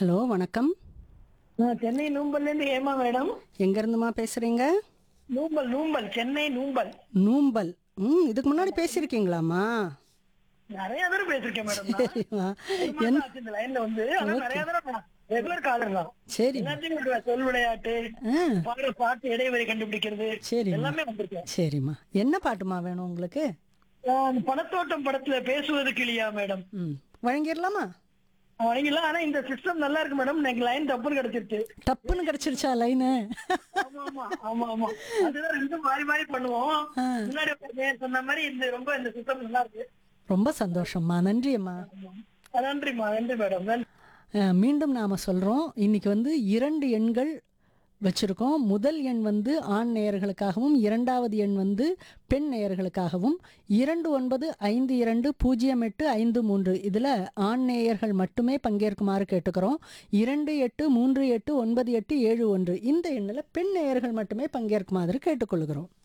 Hello வணக்கம் நான் சென்னை நூம்பல்ல இருந்து ஏமா மேடம் எங்க இருந்துமா பேசுறீங்க நூம்பல் நூம்பல் சென்னை நூம்பல் நூம்பல் ம் இதுக்கு முன்னாடி பேசியிருக்கீங்களாம்மா நிறைய தடவை பேசிருக்கேன் மேடம் நான். சரிம்மா ஒரு மாசம் ஆச்சு இந்த லைன்ல வந்து ஆனா நிறைய தடவை ரெகுலர் காலர் தான் சரி எல்லாத்தையும் விட்டுருவேன். சொல் விளையாட்டு ஆ பாடுற பாட்டு இடைவெளி கண்டுபிடிக்கிறது சரிம்மா எல்லாமே வந்திருக்கேன் சரிம்மா என்ன பாட்டுமா வேணும் உங்களுக்கு ஆஹ் அந்த பணத்தோட்டம் படத்துல பேசுவது கிளியா மேடம் ம் வழங்கிடலாமா வணங்கிலாம் ஆனா இந்த சிஸ்டம் நல்லா இருக்கு மேடம் எனக்கு லைன் தப்புன்னு கிடைச்சிருச்சு டப்புன்னு கிடைச்சிருச்சா லைனு ஆமா ஆமா ஆமா ஆமா அதுதான் ரெண்டும் மாறி மாறி பண்ணுவோம் ஆ. முன்னாடி உட்கார்ந்து சொன்ன மாதிரி இந்த ரொம்ப இந்த சிஸ்டம் நல்லா இருக்கு ரொம்ப சந்தோஷம்மா நன்றியம்மா நன்றிம்மா நன்றி மேடம் நன்றி அஹ், மீண்டும் நாம் சொல்கிறோம் இன்னைக்கு வந்து இரண்டு எண்கள் வச்சுருக்கோம் முதல் எண் வந்து ஆண் நேயர்களுக்காகவும் இரண்டாவது எண் வந்து பெண் நேயர்களுக்காகவும் இரண்டு ஒன்பது ஐந்து இரண்டு பூஜ்ஜியம் எட்டு ஐந்து மூன்று இதில் ஆண் நேயர்கள் மட்டுமே பங்கேற்குமாறு கேட்டுக்கிறோம் இரண்டு எட்டு மூன்று எட்டு ஒன்பது எட்டு ஏழு ஒன்று இந்த எண்ணில் பெண் நேயர்கள் மட்டுமே பங்கேற்குமாறு கேட்டுக்கொள்கிறோம்